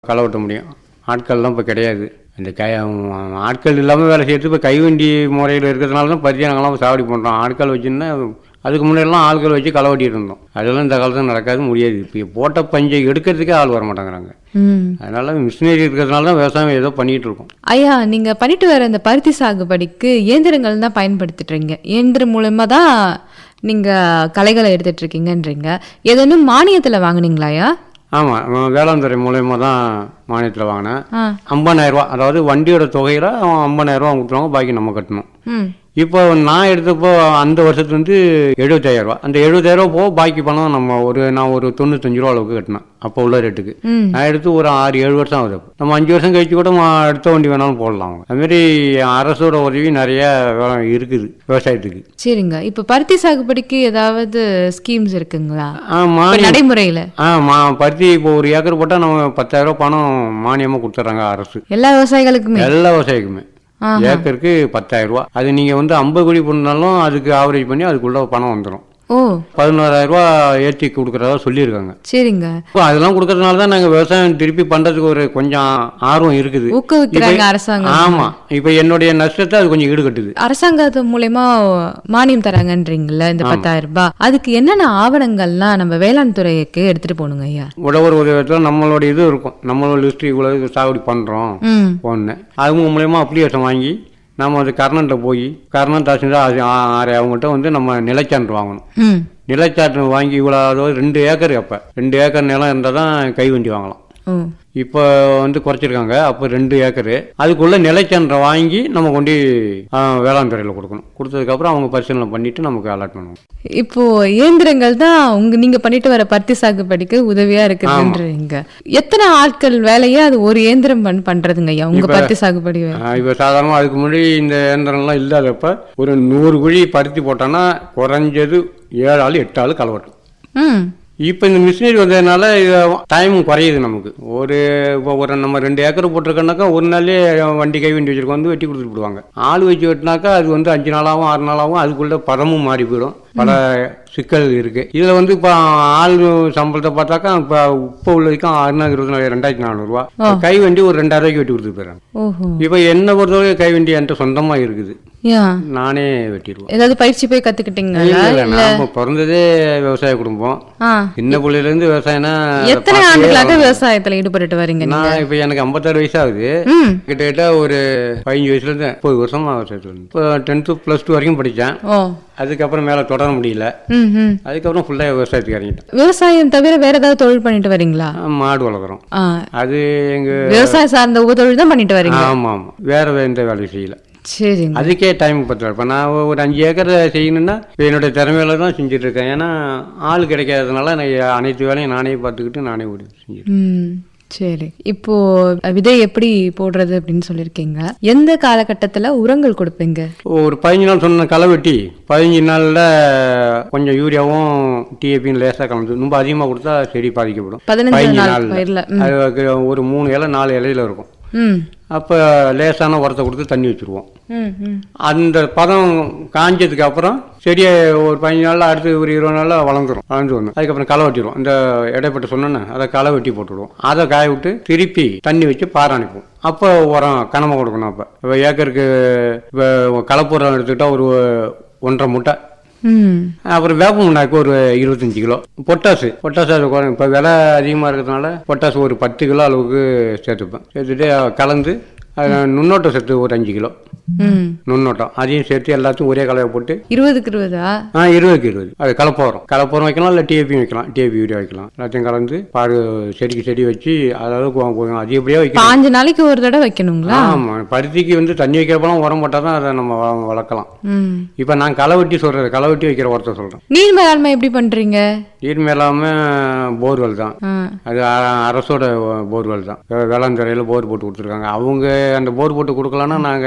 களை வெட்ட முடியும் ஆட்கள்லாம் இப்போ கிடையாது இந்த கை ஆட்கள் இல்லாமல் வேலை செய்யறது இப்போ கைவண்டி முறையில் இருக்கிறதுனால தான் பருத்தி நாங்களாம் சாவடி பண்ணுறோம் ஆட்கள் வச்சுருந்தா அதுக்கு முன்னாடிலாம் ஆட்கள் வச்சு களை வெட்டிட்டு இருந்தோம் அதெல்லாம் இந்த காலத்தில் நடக்காது முடியாது இப்போ போட்ட பஞ்சை எடுக்கிறதுக்கே ஆள் வர மாட்டேங்கிறாங்க ம் அதனால மிஷினரி இருக்கிறதுனால தான் விவசாயம் ஏதோ பண்ணிகிட்டு இருக்கோம் ஐயா நீங்க பண்ணிட்டு வர இந்த பருத்தி சாகுபடிக்கு இயந்திரங்கள் தான் பயன்படுத்திட்டுறீங்க இயந்திரம் மூலமா தான் நீங்க களைகளை எடுத்துட்டு இருக்கீங்கன்றீங்க ஏதேனும் மானியத்துல வாங்குனீங்களா ஐயா ஆமாம் வேளாண் துறை மூலயமா தான் மானியத்தில் வாங்கினேன் ஆ ஐம்பதாயிரரூவா அதாவது வண்டியோட தொகையில் அவன் ஐம்பதாயிரரூவா கொடுத்துருவாங்க பாக்கி நம்ம கட்டணும் ம் இப்போ நான் எடுத்தப்போ அந்த வருஷத்துல வந்து எழுபத்தாயிரரூவா அந்த எழுபதாயிரரூவா போக பாக்கி பணம் நம்ம ஒரு நான் ஒரு தொண்ணூத்தஞ்சு ரூபா அளவுக்கு கட்டினேன் அப்போ உள்ள ரேட்டுக்கு ம் நான் எடுத்து ஒரு ஆறு ஏழு வருஷம் ஆகுது நம்ம அஞ்சு வருஷம் கழிச்சு கூட மா- அடுத்த வண்டி வேணாலும் போடலாம் அதுமாரி அரசோட உதவி நிறைய வே- இருக்குது விவசாயத்துக்கு சரிங்க இப்ப பருத்தி சாகுபடிக்கு ஏதாவது ஸ்கீம்ஸ் இருக்குங்களா ஆமா இப்ப நடைமுறையில ஆ மா பருத்தி இப்போ ஒரு ஏக்கர் போட்டால் நம்ம பத்தாயிரரூவா பணம் மானியமாக கொடுத்துட்றாங்க அரசு எல்லா விவசாயிகளுக்குமே எல்லா விவசாயிக்குமே ஏக்கருக்கு பத்தாயிரம் ரூபா அது நீங்கள் வந்து ஐம்பது கோடி பண்ணாலும் அதுக்கு ஆவரேஜ் பண்ணி அதுக்குள்ள பணம் வந்துடும் ஓ பதினோராயிரம் ரூபா ஏற்றி கொடுக்குறதா சொல்லியிருக்காங்க சரிங்க இப்போ அதெல்லாம் கொடுக்கறதுனால தான் நாங்கள் விவசாயம் திருப்பி பண்ணுறதுக்கு ஒரு கொஞ்சம் ஆர்வம் இருக்குது ஊக்குவிக்கிறாங்க அரசாங்கம் ஆமாம் இப்போ என்னுடைய நஷ்டத்தை அது கொஞ்சம் ஈடுகட்டுது அரசாங்கத்து மூலயமா மானியம் தராங்கன்றீங்கல்ல இந்த பத்தாயிரம் ரூபாய் அதுக்கு என்னென்ன ஆவணங்கள்லாம் நம்ம வேளாண் துறைக்கு எடுத்துட்டு போகணுங்க ஐயா உழவர் உதவியத்தில் நம்மளோட இது இருக்கும் நம்மளோட லிஸ்ட் இவ்வளோ இது சாகுபடி பண்ணுறோம் ம் ஒன்று அவங்க மூலயமா அப்ளிகேஷன் வாங்கி நம்ம அது கர்ணன்ட்ட போய் கர்ணன் தாசில்தார் அது ஆ- ஆறு அவங்ககிட்ட வந்து நம்ம நிலச்சான்று வாங்கணும் ம் நிலச்சான்று வாங்கி இவ்வளோ அதாவது ரெண்டு ஏக்கர் அப்போ ரெண்டு ஏக்கர் நிலம் இருந்தால் தான் கைவண்டி வாங்கலாம் ஓ இப்போ வந்து குறைச்சிருக்காங்க அப்போ ரெண்டு ஏக்கரு அதுக்குள்ள நிலச்சன்றை வாங்கி நம்ம கொண்டு ஆ, வேளாண் துறையில் கொடுக்கணும் கொடுத்ததுக்கப்புறம் அவங்க பரிசீலனை பண்ணிட்டு நமக்கு அலாட் பண்ணுவோம் இப்போ இயந்திரங்கள் தான் உங்க நீங்க பண்ணிட்டு வர பருத்தி சாகுபடிக்கு உதவியா இருக்குதுன்றீங்க எத்தனை ஆட்கள் வேலையை அது ஒரு இயந்திரம் பண்- பண்றதுங்க ஐயா உங்க பருத்தி சாகுபடி வேலை இப்போ சாதாரணமாக அதுக்கு முன்னாடி இந்த இயந்திரம்லாம் இல்லாதப்ப ஒரு நூறு குழி பருத்தி போட்டோன்னா குறைஞ்சது ஏழு ஆள் எட்டு ஆள் கலவட்டும் ம் இப்போ இந்த மிஷினரி வந்ததுனால டைம் குறையுது நமக்கு ஒரு இப்போ ஒரு நம்ம ரெண்டு ஏக்கர் போட்டிருக்கோன்னாக்கா ஒரு நாளே வண்டி கை வண்டி வச்சிருக்கோம் வந்து வெட்டி கொடுத்துட்டு போடுவாங்க ஆள் வச்சு வெட்டினாக்கா அது வந்து அஞ்சு நாளாகவும் ஆறு நாளாகவும் அதுக்குள்ள பதமும் மாறி போயிடும் பல சிக்கல் இருக்கு இதில் வந்து இப்போ ஆள் சம்பளத்தை பார்த்தாக்கா இப்போ இப்போ உள்ளதுக்கும் ஆறுநூறு இருபது நாலு ரெண்டாயிரத்தி நானூறுரூவா கை வண்டி ஒரு ரெண்டாயிரம் ரூபாய்க்கு வெட்டி கொடுத்துட்டு போயிடுறாங்க ஓஹோ இப்போ என்ன பொறுத்தவரை கை வண்டி என்கிட்ட சொந்தமாக இருக்குது ஏன் நானே வெட்டிடுவேன் ஏதாவது பயிற்சி போய் கத்துக்கிட்டீங்களா இல்லை இல்லை நாம பிறந்ததே விவசாய குடும்பம் ஆ சின்ன பிள்ளையிலேருந்து விவசாயம்னா எத்தனை பார்த்துட்டே ஆண்டுகளாக விவசாயத்துல ஈடுபட்டு வரீங்க நீங்க? நான் இப்போ எனக்கு ஐம்பத்தாறு வயசு ஆகுது ம் கிட்டத்தட்ட ஒரு பதினஞ்சு வயசுல இருந்து முப்பது வருஷமா விவசாயத்தில் இருந்தேன். இப்போ டென்த்து ப்ளஸ் டூ வரைக்கும் படித்தேன் ஓ அதுக்கப்புறம் மேலே தொடர முடியல ம் ம் அதுக்கப்புறம் ஃபுல்லாக விவசாயத்துக்கு இறங்கிட்டேன் விவசாயம் தவிர வேற ஏதாவது தொழில் பண்ணிட்டு வரீங்களா ஆ, மாடு வளர்க்குறோம் ஆ அது எங்கள் விவசாயம் சார்ந்த உபதொழில் தான் பண்ணிட்டு வரீங்க ஆமாம் ஆமாம் வேறு எந்த வேலையும் செய்யல சரிங்க அதுக்கே டைம் பத்தல இப்போ நான் ஒரு அஞ்சு ஏக்கர் செய்யணும்னா இப்போ என்னுடைய திறமையில தான் செஞ்சுட்டு இருக்கேன் ஏன்னா ஆள் கிடைக்காததுனால நான் அனைத்து வேலையும் நானே பார்த்துக்கிட்டு நானே ஓடி செஞ்சுட்டு ம் சரி இப்போ விதை எப்படி போடுறது அப்படின்னு சொல்லியிருக்கீங்க எந்த காலகட்டத்துல உரங்கள் கொடுப்பீங்க ஒரு பதினஞ்சு நாள் சொன்ன களை வெட்டி பதினஞ்சு நாளில் கொஞ்சம் யூரியாவும் டிஏபியும் லேசாக கலந்து ரொம்ப அதிகமாக கொடுத்தா செடி பாதிக்கப்படும் பதினஞ்சு பதினஞ்சு நாள் நாள்ல. பயிர்ல அது ஒரு மூணு இலை நாலு இலையில இருக்கும் ம் அப்போ லேசான உரத்தை கொடுத்து தண்ணி வச்சுருவோம் ம் ம் அந்த பதம் காஞ்சதுக்கு அப்புறம் செடியை ஒரு பதினஞ்சு நாளில் அடுத்து ஒரு இருபது நாளில் வளர்ந்துரும் வளர்ந்து ஒன்று அதுக்கப்புறம் களை வெட்டிடுவோம் இந்த இடைப்பட்ட சொன்னேன்னு அதை களை வெட்டி போட்டுவிடுவோம் அதை காய விட்டு திருப்பி தண்ணி வச்சு பாறை அனுப்புவோம் அப்போ உரம் கனமாக கொடுக்கணும் அப்போ இப்போ ஏக்கருக்கு இப்போ கலப்புரம் எடுத்துக்கிட்டா ஒரு ஒன்றரை முட்டை ம் அப்புறம் வேப்ப முன்னாக்கு ஒரு இருபத்தஞ்சு கிலோ பொட்டாசு பொட்டாசு அது குறை இப்போ விலை அதிகமாக இருக்கிறதுனால பொட்டாசு ஒரு பத்து கிலோ அளவுக்கு சேர்த்துப்பேன் சேர்த்துட்டு கலந்து அதில் நுண்ணோட்ட சத்து ஒரு அஞ்சு கிலோ ம் நுண்ணோட்டம் அதையும் சேர்த்து எல்லாத்தையும் ஒரே கலவை போட்டு இருபதுக்கு இருபதா ஆ இருபதுக்கு இருபது அது கலப்போரம் கலப்போரம் வைக்கலாம் இல்லை டிஏபியும் வைக்கலாம் டிஏபி யூரியா வைக்கலாம் எல்லாத்தையும் கலந்து பாரு செடிக்கு செடி வச்சு அதாவது கொ- கொ- அதிகப்படியாக வைக்கலாம் பாஞ்சு நாளைக்கு ஒரு தடவை வைக்கணுங்களா ஆமாம் பருத்திக்கு வந்து தண்ணி வைக்கிறப்பெல்லாம் உரம் போட்டால் தான் அதை நம்ம வள- வளர்க்கலாம் ம் இப்போ நான் களை வெட்டி சொல்கிறது களை வெட்டி வைக்கிற உரத்தை சொல்கிறேன் நீர் மேலாண்மை எப்படி பண்றீங்க நீர் மேலாமல் போர்வெல் தான் ஆ அது அ- அரசோட போர்வெல் தான் வே- வேளாண் துறையில் போர் போட்டு கொடுத்துருக்காங்க அவங்க அந்த போர் போட்டு கொடுக்கலன்னா நாங்கள்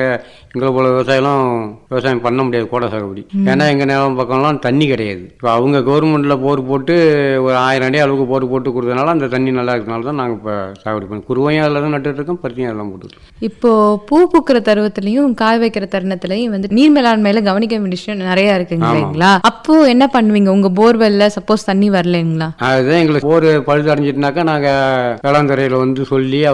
எங்களை போல விவசாயம்லாம் விவசாயம் பண்ண முடியாது கோடை சாகுபடி ஏன்னா எங்கள் நிலம் பக்கம்லாம் தண்ணி கிடையாது இப்போ அவங்க கவர்மெண்ட்டில் போர் போட்டு ஒரு ஆயிரம் அடி அளவுக்கு போர் போட்டு கொடுத்ததுனால அந்த தண்ணி நல்லா இருக்கனால தான் நாங்கள் இப்போ சாகுபடி பண்ணி குருவையும் அதில் தான் நட்டுட்டு இருக்கோம் பருத்தியும் அதெல்லாம் போட்டுருக்கோம் இப்போ பூ பூக்கிற தருவத்திலையும் காய் வைக்கிற தருணத்திலையும் வந்து நீர் மேலாண்மையில கவனிக்க வேண்டிய விஷயம் நிறைய இருக்குங்க இல்லைங்களா அப்போ என்ன பண்ணுவீங்க உங்க போர்வெல்ல சப்போஸ் தண்ணி வரலைங்களா அதுதான் எங்களுக்கு போர் பழுது அடைஞ்சிட்டுனாக்கா நாங்கள் வேளாண்துறையில் வந்து சொல்லி